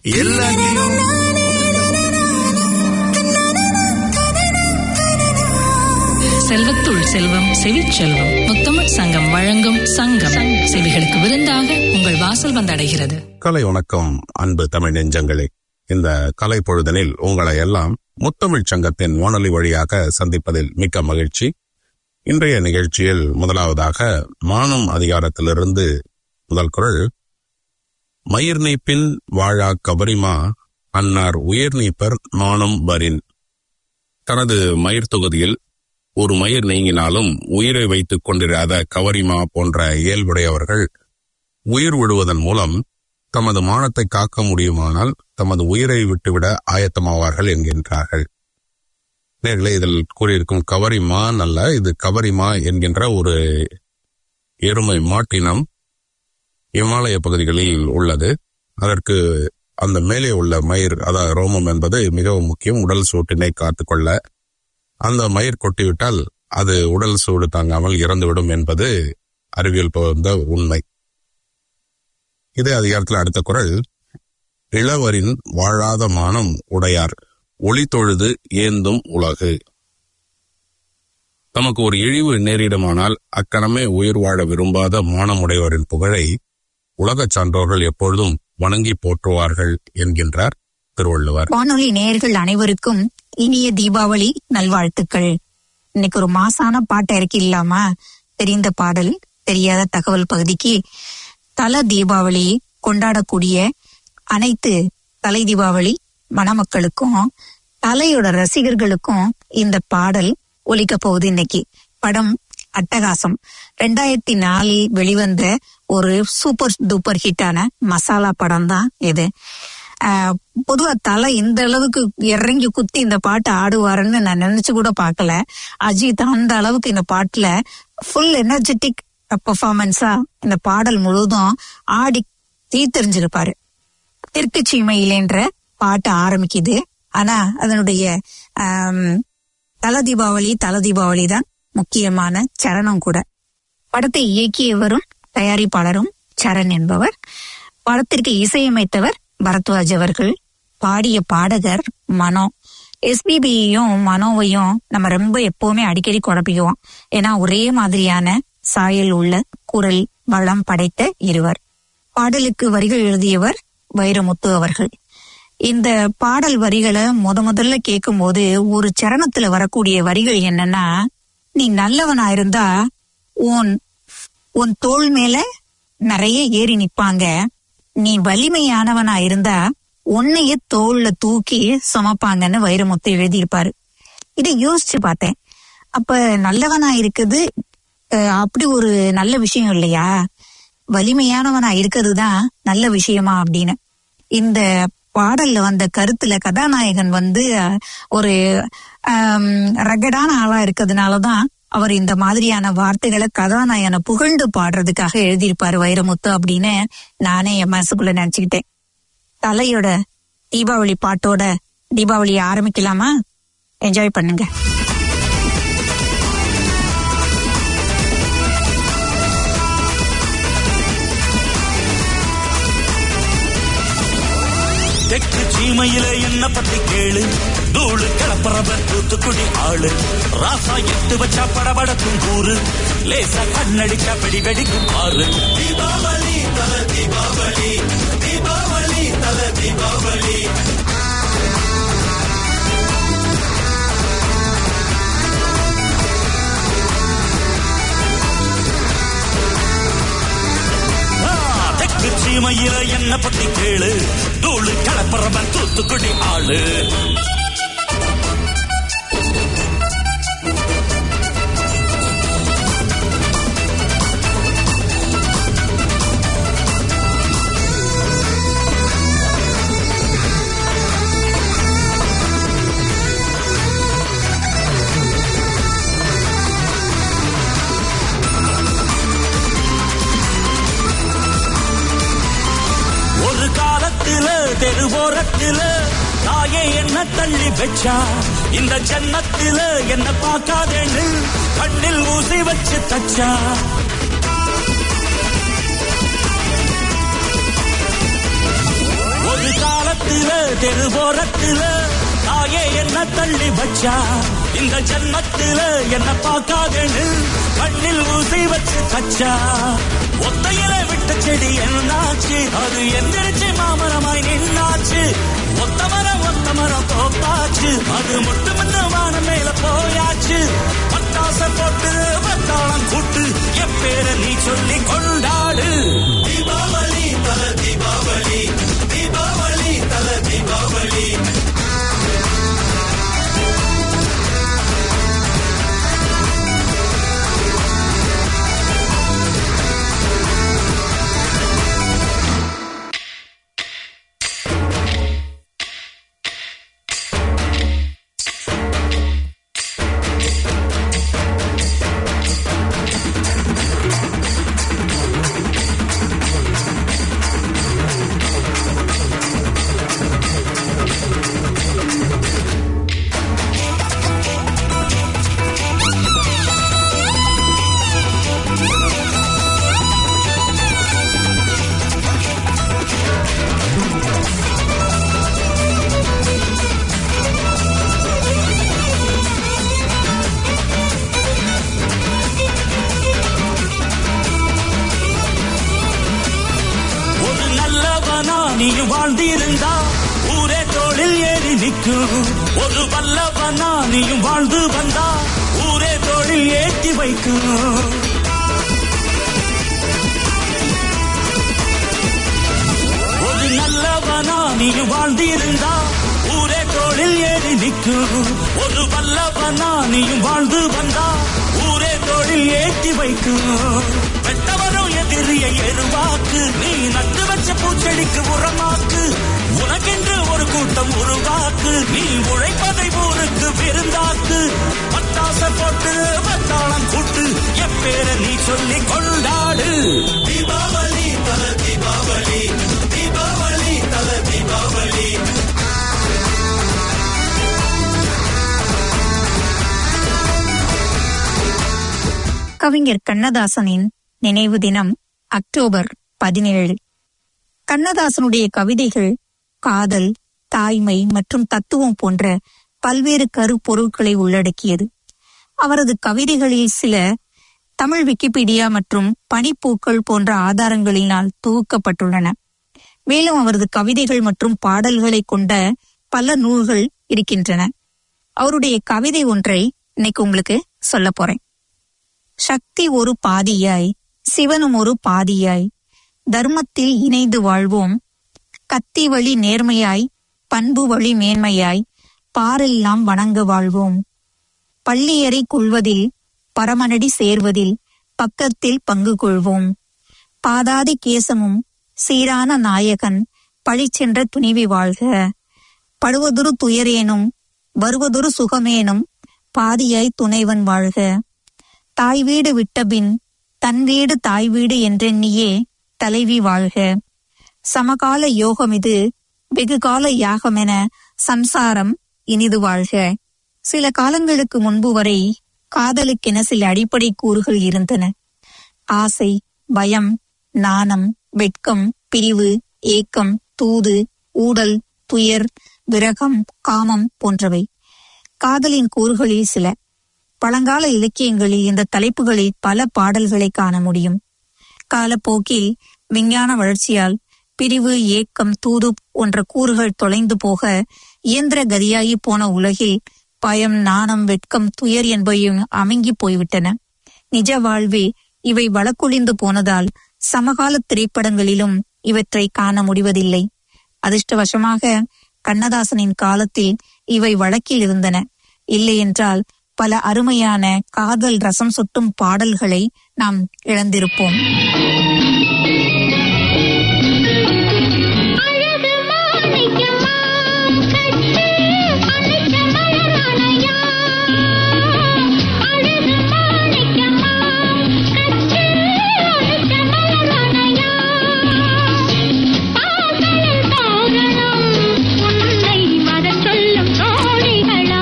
எல்லாத்தையும் செல்வத்துள் செல்வம் செவிச்செல்வம் முத்தமிழ் சங்கம் வழங்கும் சங்கம் செவிகளுக்கு விருந்தாக உங்கள் வாசல் வந்தடைகிறது கலை வணக்கம் அன்பு தமிழ் நெஞ்சங்களே இந்த கலை பொழுதனில் உங்களை எல்லாம் முத்தமிழ் சங்கத்தின் வானொலி வழியாக சந்திப்பதில் மிக்க மகிழ்ச்சி இன்றைய நிகழ்ச்சியில் முதலாவதாக மானம் அதிகாரத்திலிருந்து முதல் குரல் மயிர் நீப்பின் வாழா கபரிமா அன்னார் உயிர் நீப்பர் மானம் வரின் தனது மயிர் தொகுதியில் ஒரு மயிர் நீங்கினாலும் உயிரை வைத்துக் கொண்டிராத கவரிமா போன்ற இயல்புடையவர்கள் உயிர் விடுவதன் மூலம் தமது மானத்தை காக்க முடியுமானால் தமது உயிரை விட்டுவிட ஆயத்தமாவார்கள் என்கின்றார்கள் நேர்களே இதில் கூறியிருக்கும் கவரிமான் அல்ல இது கவரிமா என்கின்ற ஒரு எருமை மாட்டினம் இமாலய பகுதிகளில் உள்ளது அதற்கு அந்த மேலே உள்ள மயிர் அதாவது ரோமம் என்பது மிகவும் முக்கியம் உடல் சூட்டினை காத்துக்கொள்ள அந்த மயிர் கொட்டிவிட்டால் அது உடல் சூடு தாங்காமல் இறந்துவிடும் என்பது அறிவியல் புகழ்ந்த உண்மை இதே அதிகாரத்தில் அடுத்த குரல் இளவரின் வாழாத மானம் உடையார் ஒளி தொழுது ஏந்தும் உலகு தமக்கு ஒரு இழிவு நேரிடுமானால் அக்கணமே உயிர் வாழ விரும்பாத மானமுடையவரின் புகழை உலகச் சான்றோர்கள் எப்பொழுதும் வணங்கி போற்றுவார்கள் என்கின்றார் திருவள்ளுவர் வானொலி நேயர்கள் அனைவருக்கும் இனிய தீபாவளி நல்வாழ்த்துக்கள் இன்னைக்கு ஒரு மாசான பாட்டை இறக்கி இல்லாம தெரிந்த பாடல் தெரியாத தகவல் பகுதிக்கு தல தீபாவளி கொண்டாடக்கூடிய அனைத்து தலை தீபாவளி மணமக்களுக்கும் தலையோட ரசிகர்களுக்கும் இந்த பாடல் ஒலிக்க போகுது இன்னைக்கு படம் அட்டகாசம் ரெண்டாயிரத்தி நாலில் வெளிவந்த ஒரு சூப்பர் டூப்பர் ஹிட்டான மசாலா படம் தான் இது ஆஹ் பொதுவா தலை இந்த அளவுக்கு இறங்கி குத்தி இந்த பாட்டு ஆடுவாருன்னு நான் நினைச்சு கூட பார்க்கல அஜித் அந்த அளவுக்கு இந்த பாட்டுல ஃபுல் எனர்ஜெட்டிக் பெர்ஃபார்மன்ஸா இந்த பாடல் முழுவதும் ஆடி தீத்தெறிஞ்சிருப்பாரு தெற்கு சீமையிலேன்ற பாட்டு ஆரம்பிக்குது ஆனா அதனுடைய ஆம், தல தீபாவளி தல தீபாவளி தான் முக்கியமான சரணம் கூட படத்தை இயக்கியவரும் தயாரிப்பாளரும் சரண் என்பவர் படத்திற்கு இசையமைத்தவர் பரத்வாஜ் அவர்கள் பாடிய பாடகர் மனோ எஸ்பிபியையும் மனோவையும் நம்ம ரொம்ப எப்பவுமே அடிக்கடி குழப்பிக்குவோம் ஏன்னா ஒரே மாதிரியான சாயல் உள்ள குரல் வளம் படைத்த இருவர் பாடலுக்கு வரிகள் எழுதியவர் வைரமுத்து அவர்கள் இந்த பாடல் வரிகளை முத முதல்ல கேட்கும்போது ஒரு சரணத்துல வரக்கூடிய வரிகள் என்னன்னா நீ நல்லவனா இருந்தா உன் உன் தோள் மேல நிறைய ஏறி நிப்பாங்க நீ வலிமையானவனா இருந்தா உன்னைய தோல்ல தூக்கி சுமப்பாங்கன்னு வைரமுத்து எழுதியிருப்பாரு இதை யோசிச்சு பார்த்தேன் அப்ப நல்லவனா இருக்குது அஹ், அப்படி ஒரு நல்ல விஷயம் இல்லையா வலிமையானவனா இருக்கிறது தான் நல்ல விஷயமா அப்படின்னு இந்த பாடல்ல வந்த கருத்துல கதாநாயகன் வந்து அஹ், ஒரு ஆம், ரகடான ஆளா இருக்கிறதுனாலதான் அவர் இந்த மாதிரியான வார்த்தைகளை கதாநாயகனை புகழ்ந்து பாடுறதுக்காக எழுதியிருப்பாரு வைரமுத்து அப்படின்னு நானே என் மனசுக்குள்ள நினைச்சுக்கிட்டேன் தலையோட தீபாவளி பாட்டோட தீபாவளியை ஆரம்பிக்கலாமா என்ஜாய் பண்ணுங்க தெற்கு சீமையில என்ன பத்தி கேளு தூளு கிளப்புறவன் தூத்துக்குடி ஆளு ராசா எட்டு வச்சா படபடக்கும் கூறு லேசா கண்ணடிச்சா வெடி வெடிக்கும் ஆறு தீபாவளி தல தீபாவளி தீபாவளி தல தீபாவளி ஆ, தெற்கு சீமையில என்ன பத்தி கேளு தூளு கிளப்புறவன் தூத்துக்குடி ஆளு ஒரு காலத்துல தெருவோரத்துல தாயே என்ன தள்ளி வச்சா இந்த ஜன்னத்துல என்ன பார்க்காதேன்னு கண்ணில் ஊசி வச்சு தச்சா ஒரு காலத்துல தெருவோரத்துல தாயே என்ன தள்ளி வச்சா இந்த ஜன்மத்துல என்ன பார்க்காதேன்னு கண்ணில் ஊசி வச்சு கச்சா ஒத்தையில விட்ட செடி என்னாச்சு அது எந்திரிச்சு மாமரமாய் நின்னாச்சு ஒத்த மரம் ஒத்த மரம் தோப்பாச்சு அது முட்டு முட்டு வானம் மேல போயாச்சு பட்டாச போட்டு பட்டாளம் கூட்டு எப்பேர நீ சொல்லி கொண்டாடு தீபாவளி தல தீபாவளி தீபாவளி தல தீபாவளி ஒரு நல்லவனா நீ வாழ்ந்திருந்தா ஊரே தோளில் ஏறி நிற்கும் ஒரு வல்லவனா நீயும் வாழ்ந்து வந்தா ஊரே தோளில் ஏற்றி வைக்கும் ஒரு நல்லவனா நீ வாழ்ந்திருந்தா ஊரே தோளில் ஏறி நிற்கும் ஒரு வல்லவனா நீயும் வாழ்ந்து வந்தா ஊரே தோளில் ஏற்றி வைக்கும் வெட்டவரும் எதிரியை எருவாக்கு நீ நட்டு வச்ச பூச்செடிக்கு உரமாக்கு உனக்கென்று ஒரு கூட்டம் உருவாக்கு நீ உழைப்பதை ஊருக்கு விருந்தாக்கு பட்டாச போட்டு பட்டாளம் கூட்டு எப்பேர நீ சொல்லி கொண்டாடு தீபாவளி தல தீபாவளி தீபாவளி தல தீபாவளி கவிஞர் கண்ணதாசனின் நினைவு தினம் அக்டோபர் பதினேழு கண்ணதாசனுடைய கவிதைகள் காதல் தாய்மை மற்றும் தத்துவம் போன்ற பல்வேறு கருப்பொருட்களை உள்ளடக்கியது அவரது கவிதைகளில் சில தமிழ் விக்கிபீடியா மற்றும் பனிப்பூக்கள் போன்ற ஆதாரங்களினால் தொகுக்கப்பட்டுள்ளன மேலும் அவரது கவிதைகள் மற்றும் பாடல்களை கொண்ட பல நூல்கள் இருக்கின்றன அவருடைய கவிதை ஒன்றை இன்னைக்கு உங்களுக்கு சொல்ல போறேன் சக்தி ஒரு பாதியாய் சிவனும் ஒரு பாதியாய் தர்மத்தில் இணைந்து வாழ்வோம் கத்தி வழி நேர்மையாய் பண்பு வழி மேன்மையாய் பாரெல்லாம் வணங்க வாழ்வோம் பள்ளியறை கொள்வதில் பரமனடி சேர்வதில் பக்கத்தில் பங்கு கொள்வோம் பாதாதி கேசமும் சீரான நாயகன் பழிச்சென்ற துணிவி வாழ்க படுவதொரு துயரேனும் வருவதொரு சுகமேனும் பாதியாய் துணைவன் வாழ்க தாய் வீடு விட்டபின் தன் வீடு தாய் வீடு என்றெண்ணியே தலைவி வாழ்க சமகால யோகம் இது வெகுகால யாகமென சம்சாரம் இனிது வாழ்க சில காலங்களுக்கு முன்பு வரை காதலுக்கென சில அடிப்படை கூறுகள் இருந்தன ஆசை பயம் நாணம் வெட்கம் பிரிவு ஏக்கம் தூது ஊடல் துயர் விரகம் காமம் போன்றவை காதலின் கூறுகளில் சில பழங்கால இலக்கியங்களில் இந்த தலைப்புகளில் பல பாடல்களை காண முடியும் காலப்போக்கில் விஞ்ஞான வளர்ச்சியால் பிரிவு ஏக்கம் தூது போன்ற கூறுகள் தொலைந்து போக இயந்திர கதியாகி போன உலகில் பயம் நாணம் வெட்கம் துயர் என்பவையும் அமங்கி போய்விட்டன நிஜ வாழ்வில் இவை வழக்கொழிந்து போனதால் சமகால திரைப்படங்களிலும் இவற்றை காண முடிவதில்லை அதிர்ஷ்டவசமாக கண்ணதாசனின் காலத்தில் இவை வழக்கில் இருந்தன இல்லையென்றால் பல அருமையான காதல் ரசம் சொட்டும் பாடல்களை நாம் இழந்திருப்போம் அழகு மாணிக்கமாம் கட்டி அணைக்க மலரணையா அழகு மாணிக்கமாம் கட்டி அணைக்க மலரணையா பாகலில் தோரணம் உன்னை மதச் சொல்லும் தோழிகளா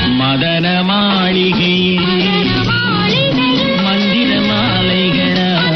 மதன மாளிகையில் மாளிகையில் மந்திர மாலைகளா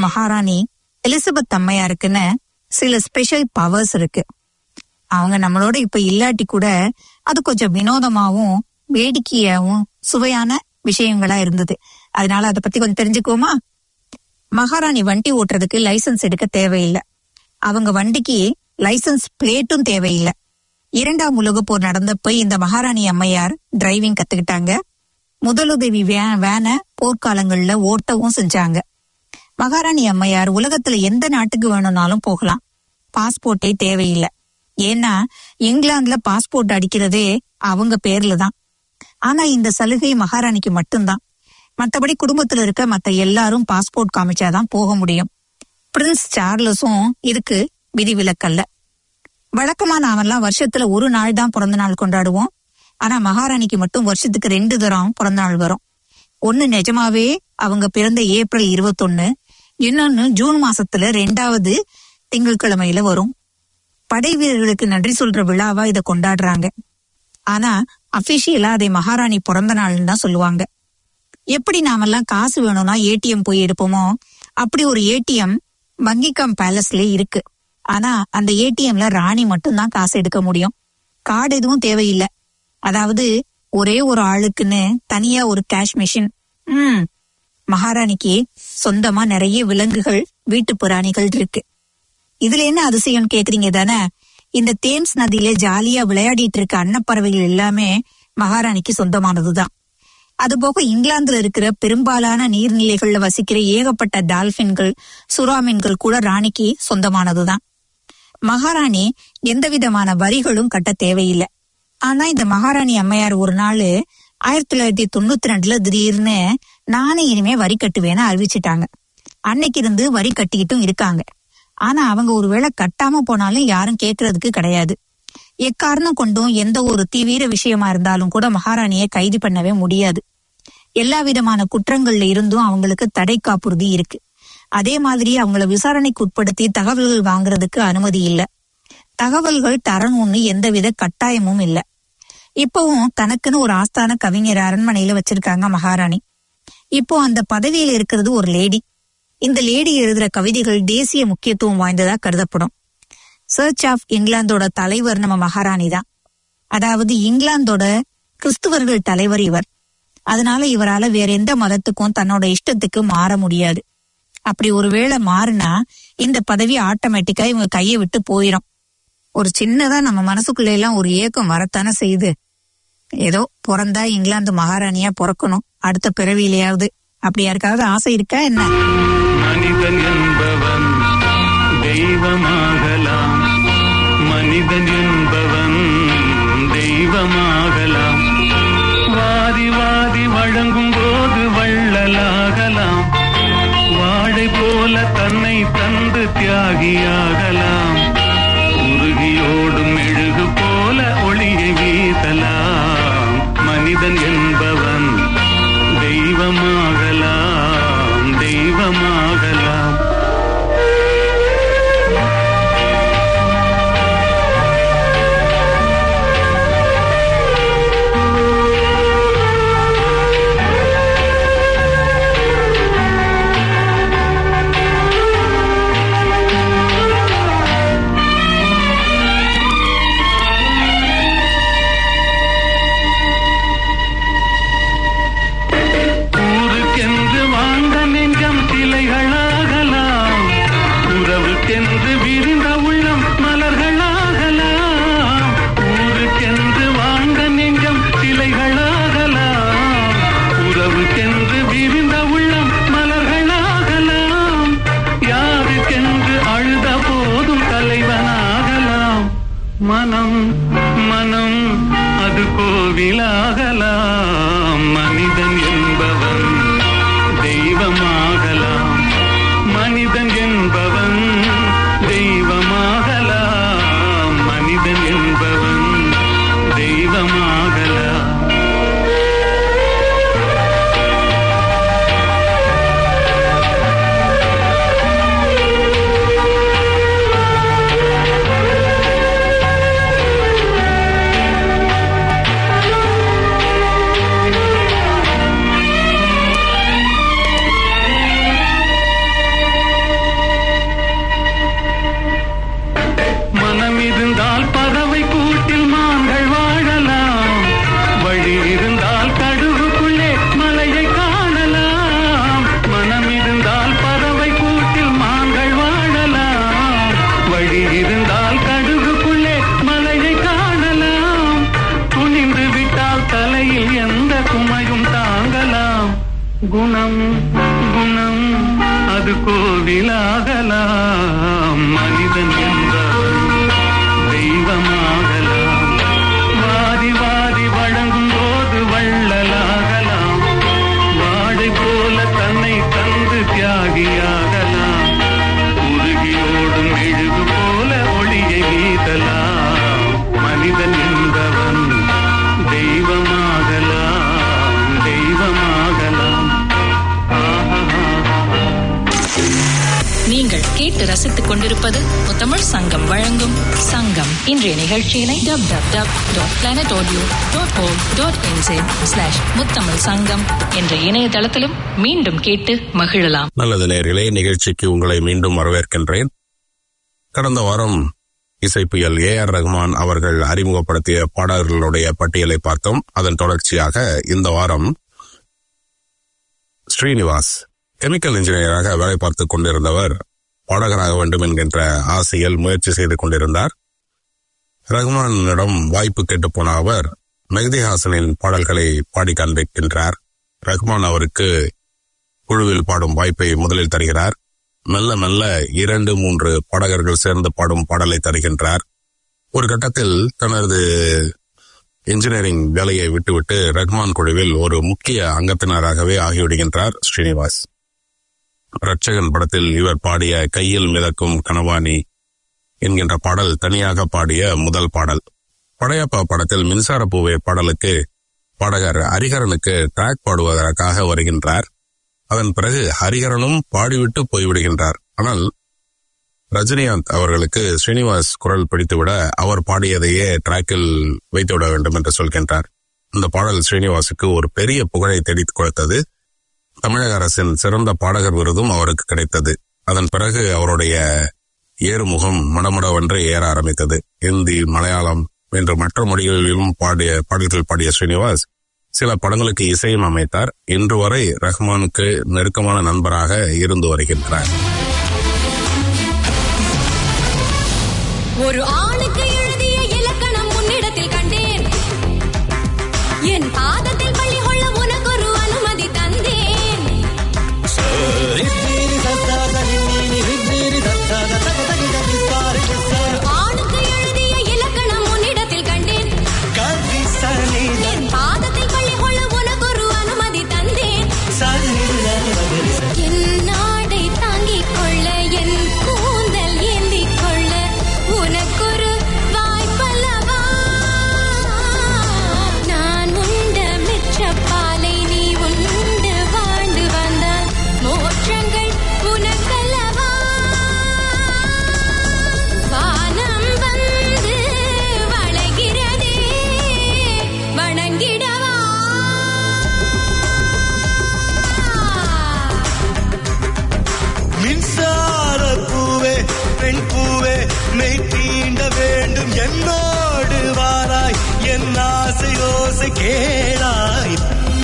மகாராணி எலிசபெத் அம்மையாருக்குன்னு சில ஸ்பெஷல் பவர்ஸ் இருக்கு அவங்க நம்மளோட இப்ப இல்லாட்டி கூட அது கொஞ்சம் வினோதமாவும் வேடிக்கையாவும் சுவையான விஷயங்களா இருந்தது அதனால அதை பத்தி கொஞ்சம் தெரிஞ்சுக்குவோமா மகாராணி வண்டி ஓட்டுறதுக்கு லைசென்ஸ் எடுக்க தேவையில்லை அவங்க வண்டிக்கு லைசென்ஸ் பிளேட்டும் தேவையில்லை இரண்டாம் உலகப் போர் நடந்தப்ப இந்த மகாராணி அம்மையார் டிரைவிங் கத்துக்கிட்டாங்க முதலுதவி வே- வேனை போர்க்காலங்கள்ல ஓட்டவும் செஞ்சாங்க மகாராணி அம்மையார் உலகத்துல எந்த நாட்டுக்கு வேணும்னாலும் போகலாம் பாஸ்போர்ட்டே தேவையில்லை ஏன்னா இங்கிலாந்துல பாஸ்போர்ட் அடிக்கிறதே அவங்க பேர்ல தான் ஆனா இந்த சலுகை மகாராணிக்கு மட்டும்தான் மத்தபடி குடும்பத்துல இருக்க மத்த எல்லாரும் பாஸ்போர்ட் காமிச்சாதான் போக முடியும் பிரின்ஸ் சார்லஸும் இதுக்கு விதிவிலக்கல்ல வழக்கமா நாமெல்லாம் வருஷத்துல ஒரு நாள் தான் பிறந்த நாள் கொண்டாடுவோம் ஆனா மகாராணிக்கு மட்டும் வருஷத்துக்கு ரெண்டு தரம் பிறந்த நாள் வரும் ஒன்னு நிஜமாவே அவங்க பிறந்த ஏப்ரல் இருபத்தொன்னு இன்னொன்னு ஜூன் மாசத்துல ரெண்டாவது திங்கட்கிழமையில வரும் படை வீரர்களுக்கு நன்றி சொல்ற விழாவா இதை கொண்டாடுறாங்க ஆனா அபிஷியலா அதை மகாராணி பிறந்த நாள்னு தான் சொல்லுவாங்க எப்படி நாமெல்லாம் காசு வேணும்னா ஏடிஎம் போய் எடுப்போமோ அப்படி ஒரு ஏடிஎம் பங்கிகாம் பேலஸ்ல இருக்கு ஆனா அந்த ஏடிஎம்ல ராணி மட்டும்தான் காசு எடுக்க முடியும் கார்டு எதுவும் தேவையில்லை அதாவது ஒரே ஒரு ஆளுக்குன்னு தனியா ஒரு கேஷ் மிஷின் ம் மகாராணிக்கு சொந்தமா நிறைய விலங்குகள் வீட்டு புராணிகள் இருக்கு இதுல என்ன அதிசயம் கேக்குறீங்க தானே இந்த தேம்ஸ் நதியில ஜாலியா விளையாடிட்டு இருக்க அன்னப்பறவைகள் எல்லாமே மகாராணிக்கு சொந்தமானதுதான் அதுபோக இங்கிலாந்துல இருக்கிற பெரும்பாலான நீர்நிலைகள்ல வசிக்கிற ஏகப்பட்ட டால்பின்கள் சுறா மீன்கள் கூட ராணிக்கு சொந்தமானதுதான் மகாராணி எந்த விதமான வரிகளும் கட்ட தேவையில்லை ஆனா இந்த மகாராணி அம்மையார் ஒரு நாள் ஆயிரத்தி தொள்ளாயிரத்தி தொண்ணூத்தி ரெண்டுல திடீர்னு நானே இனிமே வரி கட்டுவேன்னு அறிவிச்சிட்டாங்க அன்னைக்கு இருந்து வரி கட்டிக்கிட்டும் இருக்காங்க ஆனா அவங்க ஒருவேளை கட்டாம போனாலும் யாரும் கேட்கறதுக்கு கிடையாது எக்காரணம் கொண்டும் எந்த ஒரு தீவிர விஷயமா இருந்தாலும் கூட மகாராணியை கைது பண்ணவே முடியாது எல்லா விதமான குற்றங்கள்ல இருந்தும் அவங்களுக்கு தடை காப்புறுதி இருக்கு அதே மாதிரி அவங்கள விசாரணைக்கு உட்படுத்தி தகவல்கள் வாங்குறதுக்கு அனுமதி இல்ல தகவல்கள் தரணும்னு எந்தவித கட்டாயமும் இல்ல இப்பவும் தனக்குன்னு ஒரு ஆஸ்தான கவிஞர் அரண்மனையில வச்சிருக்காங்க மகாராணி இப்போ அந்த பதவியில இருக்கிறது ஒரு லேடி இந்த லேடி எழுதுற கவிதைகள் தேசிய முக்கியத்துவம் வாய்ந்ததா கருதப்படும் சர்ச் ஆஃப் இங்கிலாந்தோட தலைவர் நம்ம மகாராணி தான் அதாவது இங்கிலாந்தோட கிறிஸ்துவர்கள் தலைவர் இவர் அதனால இவரால வேற எந்த மதத்துக்கும் தன்னோட இஷ்டத்துக்கு மாற முடியாது அப்படி ஒருவேளை மாறினா இந்த பதவி ஆட்டோமேட்டிக்கா இவங்க கையை விட்டு போயிரும் ஒரு சின்னதா நம்ம மனசுக்குள்ள எல்லாம் ஒரு ஏக்கம் வரத்தானே செய்யுது ஏதோ பிறந்தா இங்கிலாந்து மகாராணியா பிறக்கணும் அடுத்த பிறவியிலையாவது அப்படி யாருக்காவது ஆசை இருக்கா என்ன மனிதன் என்பவன் தெய்வமாகலாம் மனிதன் என்பவன் தெய்வமாகலாம் வாதி வாதி வழங்கும் போது வள்ளலாகலாம் வாழை போல தன்னை தந்து தியாகியாகலாம் உருகியோடும் மெழுகு போல ஒளியை வீசலாம் மனிதன் என்பவன் தெய்வமாகலாம் தெய்வமாகலாம் ஊருக்கென்று வாழ்ந்த நெஞ்சம் சிலைகளாகலாம் உறவுக்கென்று விரிந்த உள்ளம் மலர்களாகலாம் ஊருக்கென்று வாழ்ந்த நெஞ்சம் சிலைகளாகலாம் உறவுக்கென்று விரிந்த உள்ளம் மலர்களாகலாம் யாருக்கென்று அழுத போதும் தலைவனாகலாம் மனம் மனம் அது கோவிலாகலாம் மனிதன் என்பவன் தெய்வமாகலாம் மனிதன் என்பவன் தெய்வமாகலாம் மனிதன் என்பவன் தெய்வமாகலாம் சுமையும் தாங்கலாம் குணம் குணம் அது கோவிலாகலாம் மனிதன் என்பவன் தெய்வமாகலாம் வாரி வாரி வழங்கும் போது வள்ளலாகலாம் வாடை போல தன்னை தந்து தியாகியாகலாம் உருகியோடும் மெழுகு போல ஒளியை வீசலாம் மனிதன் என்பவன் தெய்வமாகலாம் தெய்வமாகலாம் ஆஹா நீங்கள் கேட்டு ரசித்துக் கொண்டிருப்பது முத்தமிழ் சங்கம் வழங்கும் சங்கம் இன்றைய நிகழ்ச்சியினை dub dub dub dot planet audio dot O dot slash Muthamizh Sangam என்ற இணையதளத்திலும் மீண்டும் கேட்டு மகிழலாம் நல்லது நேர்களே நிகழ்ச்சிக்கு உங்களை மீண்டும் வரவேற்கின்றேன் கடந்த வாரம் இசைப்புயல் ஏ ஆர் ரஹ்மான் அவர்கள் அறிமுகப்படுத்திய பாடகர்களுடைய பட்டியலை பார்த்தோம் அதன் தொடர்ச்சியாக இந்த வாரம் ஸ்ரீனிவாஸ் கெமிக்கல் இன்ஜினியராக வேலை பார்த்துக் கொண்டிருந்தவர் பாடகராக வேண்டும் என்கின்ற ஆசையில் முயற்சி செய்து கொண்டிருந்தார் ரஹ்மானிடம் வாய்ப்பு கேட்டுப் போன அவர் மெஹதி ஹாசனின் பாடல்களை பாடி காண்பிக்கின்றார் ரஹ்மான் அவருக்கு குழுவில் பாடும் வாய்ப்பை முதலில் தருகிறார் மெல்ல மெல்ல இரண்டு மூன்று பாடகர்கள் சேர்ந்து பாடும் பாடலை தருகின்றார் ஒரு கட்டத்தில் தனது இன்ஜினியரிங் வேலையை விட்டுவிட்டு ரஹ்மான் குழுவில் ஒரு முக்கிய அங்கத்தினராகவே ஆகிவிடுகின்றார் ஸ்ரீனிவாஸ் ரட்சகன் படத்தில் இவர் பாடிய கையில் மிதக்கும் கனவாணி என்கின்ற பாடல் தனியாக பாடிய முதல் பாடல் படையப்பா படத்தில் மின்சார பூவே பாடலுக்கு பாடகர் ஹரிஹரனுக்கு ட்ராக் பாடுவதற்காக வருகின்றார் அதன் பிறகு ஹரிஹரனும் பாடிவிட்டு போய்விடுகின்றார் ஆனால் ரஜினிகாந்த் அவர்களுக்கு ஸ்ரீனிவாஸ் குரல் பிடித்துவிட அவர் பாடியதையே டிராக்கில் வைத்துவிட வேண்டும் என்று சொல்கின்றார் இந்த பாடல் ஸ்ரீனிவாசுக்கு ஒரு பெரிய புகழை தேடிக் கொடுத்தது தமிழக அரசின் சிறந்த பாடகர் விருதும் அவருக்கு கிடைத்தது அதன் பிறகு அவருடைய ஏறுமுகம் மடமடவென்று ஏற ஆரம்பித்தது இந்தி மலையாளம் என்று மற்ற மொழிகளிலும் பாடிய பாடல்கள் பாடிய ஸ்ரீனிவாஸ் சில படங்களுக்கு இசையும் அமைத்தார் இன்று வரை ரஹ்மானுக்கு நெருக்கமான நண்பராக இருந்து வருகின்றார் ஒரு ஆணுக்கு எழுதிய இலக்கணம் உன்னிடத்தில் கண்டேன் என் பாதத்தில் பள்ளி கொள்ள உனக்கு ஒரு அனுமதி தந்தேன் ஒரு ஆணுக்கு எழுதிய இலக்கணம் உன்னிடத்தில் கண்டேன் என் பாதத்தில் பள்ளி கொள்ள உனக்கு ஒரு அனுமதி தந்தேன் என் நாடை தாங்கிக் கொள்ள என் கூந்தல் ஏந்திக் கொள்ள உனக்கொரு வாய்ப்பல்லவா நான் உண்ட மிச்சப்பாலை நீ உண்டு வாழ்ந்து வந்தால் மோற்றங்கள் உனக்கல்லவா வானம் வந்து வளைகிறதே வணங்கிடவா மின்சார பூவே பெண் பூவே மெய் தீண்ட வேண்டும் என்னோடு வாராய் என் ஆசை ஓசை கேளாய்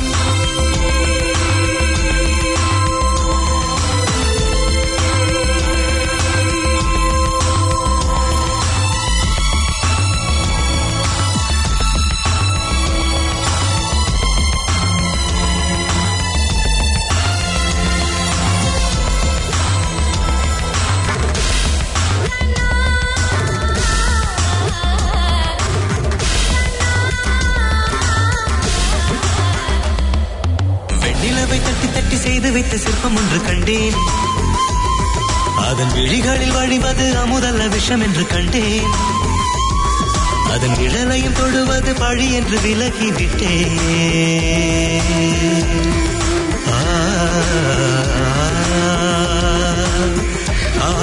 வெண்ணிலவை தட்டி தட்டி செய்து வைத்த சிற்பம் ஒன்று கண்டேன் அதன் விழிகளில் வழிவது அமுதல்ல விஷம் என்று கண்டேன் அதன் நிழலையும் தொடுவது பழி என்று விலகி விட்டேன் ஆ, ஆ,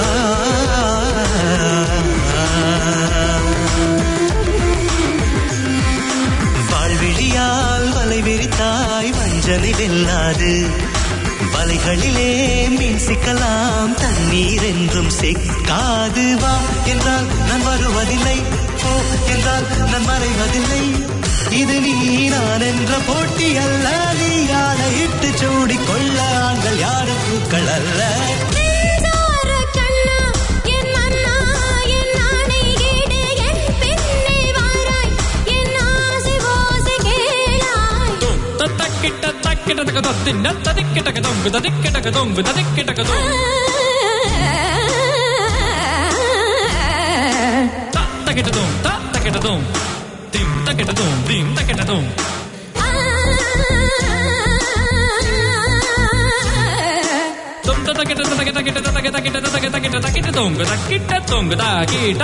வாழ்விழியால் வலை விரித்தாய் வஞ்சனை வெல்லாது வலைகளிலே மீன் சிக்கலாம் தண்ணீர் என்றும் சிக்காது வா என்றால் நான் வருவதில்லை போ என்றால் நான் மறைவதில்லை இது நீ நான் என்ற போட்டி அல்ல நீ யாழையிட்டு சூடிக் கொள்ள ஆண்கள் யாரும் பூக்கள் அல்ல மின்சார கண்ணா என் மன்னா என் ஆணை கேடு என் பெண்ணே வாராய் என் ஆசை ஓசை கேளாய் தக்கிட்ட தக்கிட்ட தக்க தொத்தின்ன ததிக்கிட்ட தொங்கு ததிக்கிட்ட தொங்கு ததிக்கிட்ட தொங்கு தக்கிட்ட தொம் தக்கிட்ட தொம் திம் தக்கிட்ட தொம் திம் தக்கிட்ட தொம் தொம் தக்கிட்ட தக்கிட்ட தக்கிட்ட தக்கிட்ட தக்கிட்ட தக்கிட்ட தக்கிட்ட தக்கிட்ட தொங்கு தக்கிட்ட தொங்கு தக்கிட்ட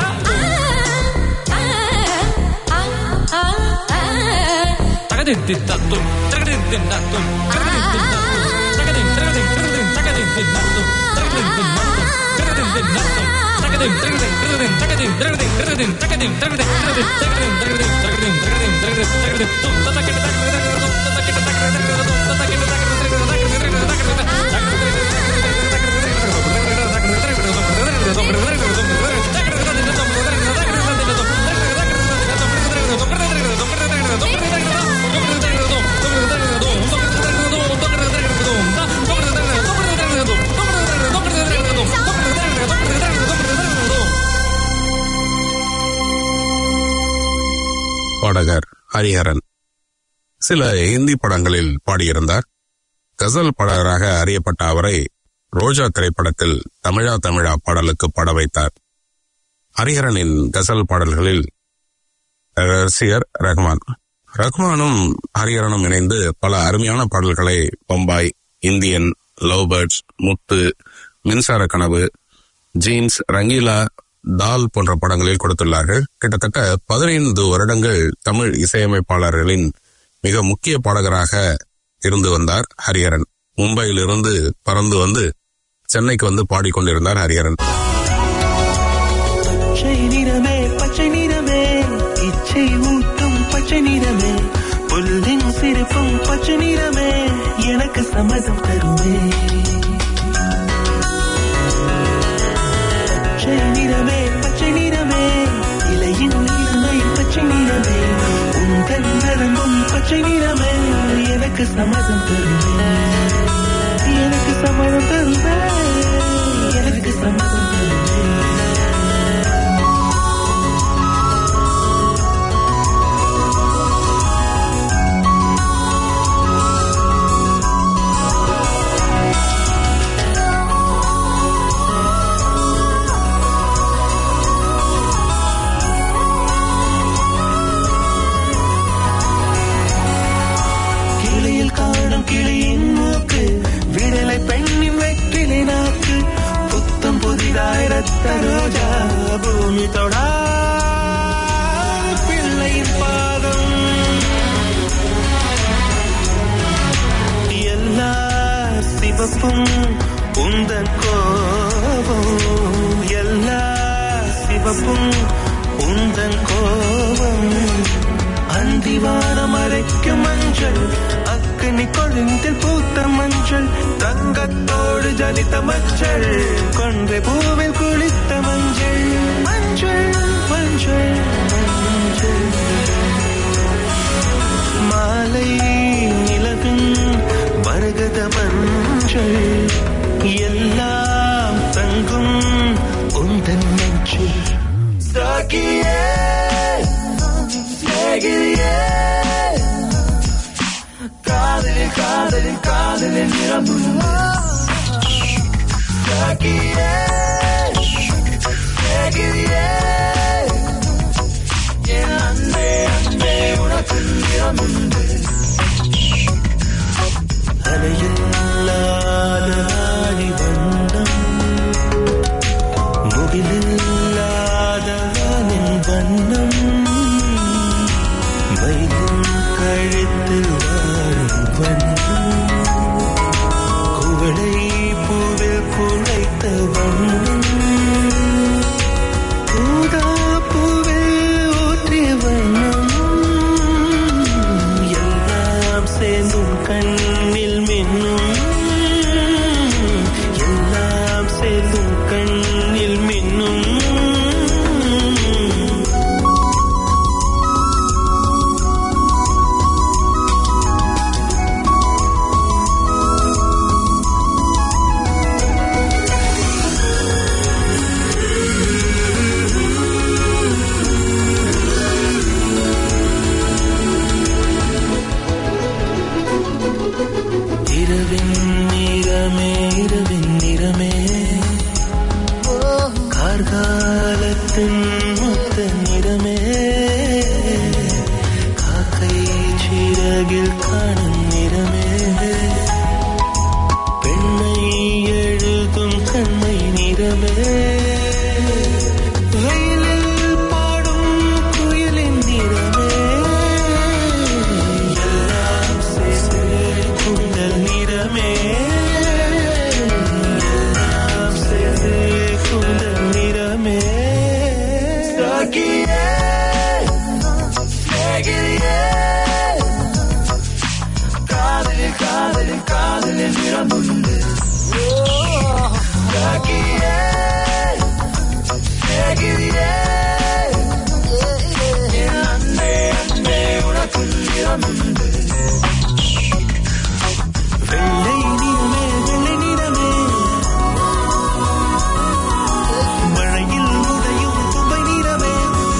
தகதின் தத்தும் தகதின் தத்தும் தகதின் தத்தும் தகதின் தகதின் தகதின் தகதின் தத்தும் தகதின் தத்தும் தகதின் தத்தும் தகதின் தகதின் தகதின் தகதின் தகதின் தகதின் தகதின் தகதின் தகதின் தகதின் தகதின் தகதின் தகதின் தகதின் தும் ததக்கிட்ட தகதின் தும் ததக்கிட்ட தகதின் தும் ததக்கிட்ட பாடகர் ஹரிஹரன் சில இந்தி படங்களில் பாடியிருந்தார் கசல் பாடகராக அறியப்பட்ட அவரை ரோஜா திரைப்படத்தில் தமிழா தமிழா பாடலுக்கு பாட வைத்தார் ஹரிஹரனின் கசல் பாடல்களில் ரசிகர் ரஹ்மான் ரஹ்மானும் ஹரிஹரனும் இணைந்து பல அருமையான பாடல்களை Bombay Indian Love Birds Muthu Minsara Kanavu jeans Rangeela தால் போன்ற படங்களில் கொடுத்துள்ளார்கள் கிட்டத்தட்ட பதினைந்து வருடங்கள் தமிழ் இசையமைப்பாளர்களின் மிக முக்கிய பாடகராக இருந்து வந்தார் ஹரிஹரன் மும்பையிலிருந்து பறந்து வந்து சென்னைக்கு வந்து பாடிக்கொண்டிருந்தார் ஹரிஹரன் பச்சை நிறமே பச்சை நிறமே இச்சை ஊட்டும் பச்சை நிறமே புல்லின் சிரிப்பும் பச்சை நிறமே எனக்கு சம்மதம் தருமே பச்சை நிறமே பச்சை நிறமே இலையின் நிறமை பச்சை நிறமே உங்கள் நரம்பும் பச்சை நிறமே எனக்கு சம்மதம் தருமே எனக்கு சம்மதம் தருமே எனக்கு சம்மதம் தருமே கிளியில் காணும் கிளியின் மூக்கு விடலை பெண்ணின் வெற்றிலை நாக்கு புத்தம் புதிதாய் ரத்த ரோஜா பூமி தொடா பிள்ளையின் பாதம் எல்லா சிவப்பும் உந்தன் கோபம் எல்லா சிவப்பும் உந்தன் கோபம் அந்திவானம் அரைக்கும் மஞ்சள் அக்கினி கொழுந்தில் பூத்த மஞ்சள் தங்கத்தோடு ஜனித்த மஞ்சள் கொன்றை பூவில் குளித்த மஞ்சள் மஞ்சள் மஞ்சள் மஞ்சள் மாலை நிலவின் மரகத மஞ்சள் எல்லாம் தங்கும் உந்தன் நெஞ்சில் சாகியே சிநேகிதியே காதலில் காதலில் காதலில் நிரம்பும் சாகியே சிநேகிதியே என் அன்பே அன்பே உனக்கு நிறமுண்டு அலையில்லாத ஆடி வண்ணம் முகிலில்லாத வானின் வண்ணம் மயிலின் கழுத்தில் வாழும் வண்ணம் குவளை பூவில் குழைத்த வண்ணம் ஊதா பூவில் ஊற்றிய வண்ணம் எல்லாம் சேர்ந்தும் கண்ணில் மின்னும் எல்லாம் சேர்ந்தும் கண்ணில் மின்னும் இரவின் நிறமே இரவின் நிறமே கார்காலத்தின் மொத்த நிறமே காக்கை சிறகில் காணும் நிறமே பெண்ணை எழுதும் கண்மை நிறமே வெயிலில் பாடும் குயிலின் நிறமே எல்லாம் சேர்ந்து குண்டல் நிறமே எல்லாம் சேர்ந்து குண்டல் நிறமே சாகியே சேகிரியே காதலில் காதலில் காதலில் நிறமுண்டு சாகியே சேகிரியே என் அன்பே அன்பே உனக்கு நிறமுண்டு வெள்ளை நிறமே வெள்ளை நிறமே மழையில் உடையும் தும்பை நிறமே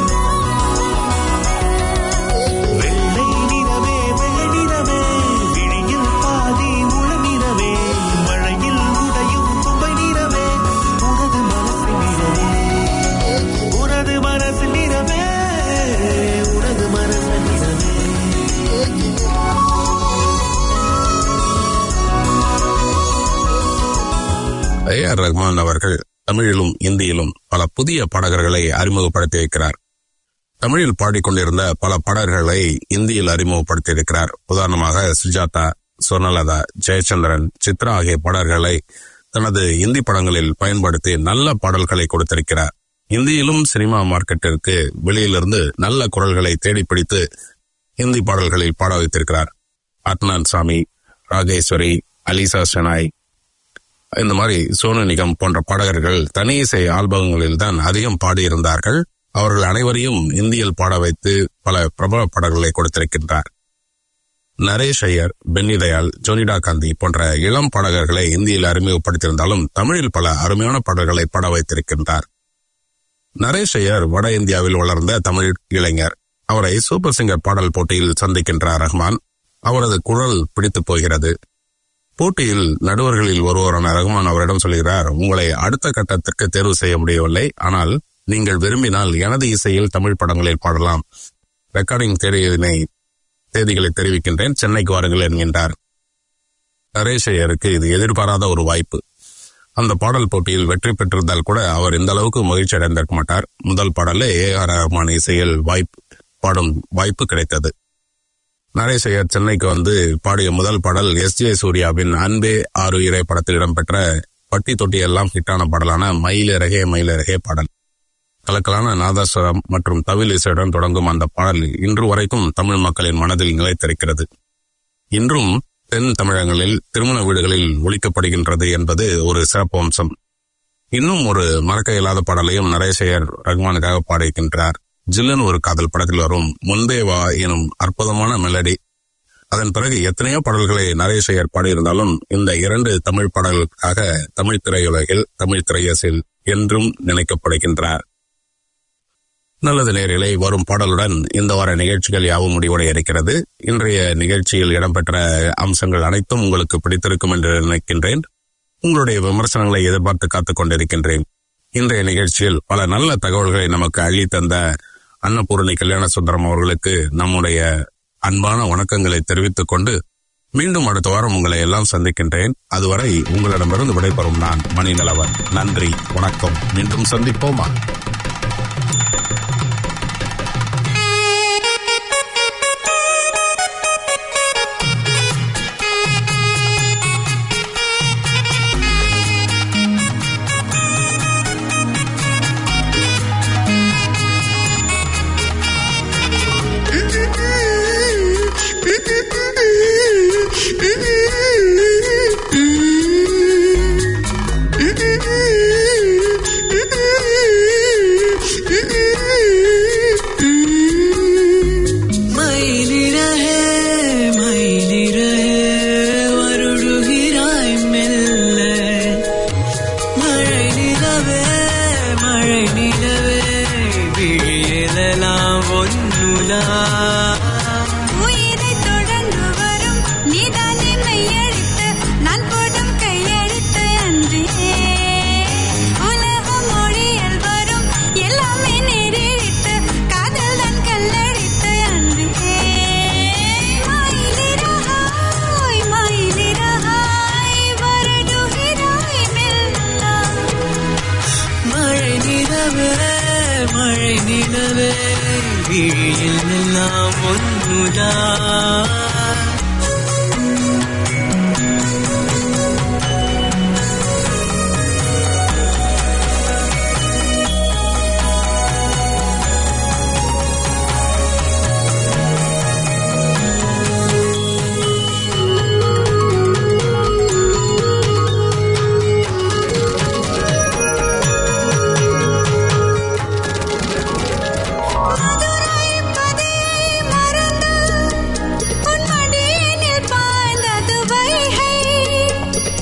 வெள்ளை நிறமே வெள்ளை நிறமே விழியில் பாதி உள நிறமே மழையில் உடையும் தும்பை நிறமே உனது மனசு நிறமே உனது மனசு நிறமே உனது மனசு நிறமே ஏ ஆர் ரஹ்மான் அவர்கள் தமிழிலும் இந்தியிலும் பல புதிய பாடகர்களை அறிமுகப்படுத்தி வைக்கிறார் தமிழில் பாடிக்கொண்டிருந்த பல பாடகர்களை இந்தியில் அறிமுகப்படுத்தியிருக்கிறார் உதாரணமாக சுஜாதா சொர்ணலதா ஜெயச்சந்திரன் சித்ரா ஆகிய பாடல்களை தனது இந்தி படங்களில் பயன்படுத்தி நல்ல பாடல்களை கொடுத்திருக்கிறார் இந்தியிலும் சினிமா மார்க்கெட்டிற்கு வெளியிலிருந்து நல்ல குரல்களை தேடி பிடித்து இந்தி பாடல்களில் பாட வைத்திருக்கிறார் அட்னான் சாமி ராகேஸ்வரி அலிசா செனாய் இந்த மாதிரி சோனு நிகம் போன்ற பாடகர்கள் தனி இசை ஆல்பங்களில் தான் அதிகம் பாடியிருந்தார்கள் அவர்கள் அனைவரையும் இந்தியில் பாட வைத்து பல பிரபல பாடல்களை கொடுத்திருக்கின்றார் நரேஷ் ஐயர் பென்னி தயாள் ஜோனிடா காந்தி போன்ற இளம் பாடகர்களை இந்தியில் அறிமுகப்படுத்தியிருந்தாலும் தமிழில் பல அருமையான பாடல்களை பாட வைத்திருக்கின்றார் நரேஷ் ஐயர் வட இந்தியாவில் வளர்ந்த தமிழ் இளைஞர் அவரை சூப்பர் சிங்கர் பாடல் போட்டியில் சந்திக்கின்றார் ரஹ்மான் அவரது குரல் பிடித்து போகிறது போட்டியில் நடுவர்களில் ஒருவரான ரகுமான் அவரிடம் சொல்கிறார் உங்களை அடுத்த கட்டத்திற்கு தேர்வு செய்ய முடியவில்லை ஆனால் நீங்கள் விரும்பினால் எனது இசையில் தமிழ் படங்களில் பாடலாம் ரெக்கார்டிங் தேதியினை தேதிகளை தெரிவிக்கின்றேன் சென்னைக்கு வாருங்கள் என்கின்றார் நரேஷ் ஐயருக்கு இது எதிர்பாராத ஒரு வாய்ப்பு அந்த பாடல் போட்டியில் வெற்றி பெற்றிருந்தால் கூட அவர் இந்த அளவுக்கு மகிழ்ச்சி அடைந்திருக்க மாட்டார் முதல் பாடலே ஏ ஆர் ரஹ்மான் இசையில் வாய்ப்பு பாடும் வாய்ப்பு கிடைத்தது நரேஷ் ஐயர் சென்னைக்கு வந்து பாடிய முதல் பாடல் எஸ் ஜே சூர்யாவின் அன்பே ஆறுயிரே படத்தில் இடம்பெற்ற பட்டி தொட்டி எல்லாம் ஹிட்டான பாடலான மயிலிறகே மயிலிறகே பாடல் கலக்கலான நாதஸ்வரம் மற்றும் தவில் இசையுடன் தொடங்கும் அந்த பாடல் இன்று வரைக்கும் தமிழ் மக்களின் மனதில் நிலைத்திருக்கிறது இன்றும் தென் தமிழகங்களில் திருமண வீடுகளில் ஒழிக்கப்படுகின்றது என்பது ஒரு சிறப்பு அம்சம் இன்னும் ஒரு மறக்க இயலாத பாடலையும் நரேஷையர் ரஹ்மானுக்காக பாடியிருக்கின்றார் ஜில்லன் ஒரு காதல் படத்தில் வரும் முன்பே வா எனும் அற்புதமான மெலடி அதன் பிறகு எத்தனையோ பாடல்களை நரேஷையர் பாடியிருந்தாலும் இந்த இரண்டு தமிழ் பாடல்களுக்காக தமிழ் திரையுலகில் தமிழ் திரையசில் என்றும் நினைக்கப்படுகின்றார் நல்லது நேரிலே வரும் பாடலுடன் இந்த வார நிகழ்ச்சிகள் யாவும் முடிவடைய இருக்கிறது இன்றைய நிகழ்ச்சியில் இடம்பெற்ற அம்சங்கள் அனைத்தும் உங்களுக்கு பிடித்திருக்கும் என்று நினைக்கின்றேன் உங்களுடைய விமர்சனங்களை எதிர்பார்த்து காத்துக் கொண்டிருக்கின்றேன் இன்றைய நிகழ்ச்சியில் பல நல்ல தகவல்களை நமக்கு அள்ளி தந்த அன்னபூரணி கல்யாண சுந்தரம் அவர்களுக்கு நம்முடைய அன்பான வணக்கங்களை தெரிவித்துக் கொண்டு மீண்டும் அடுத்த வாரம் உங்களை எல்லாம் சந்திக்கின்றேன் அதுவரை உங்களிடமிருந்து விடைபெறும் நான் மணிநலவன் நன்றி வணக்கம் மீண்டும் சந்திப்போமா Mm-hmm.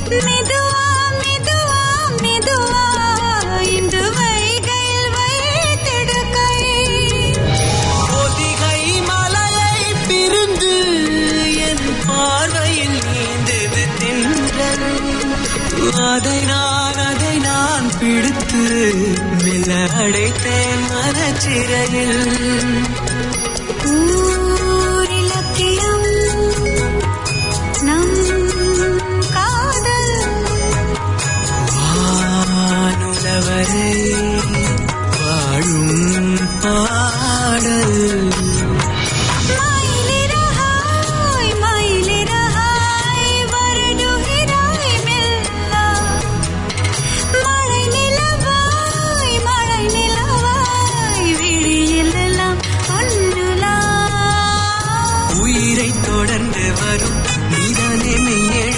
மெதுவா மெதுவா மெதுவா இந்த வைகையில் வைத்திடுகை பொதிகை மலையை பிரிந்து என் பார்வையில் நீந்தது தின்றன் அதை நான் அதை நான் பிடித்து மெல்ல அடைத்தேன் மனச்சிறையில்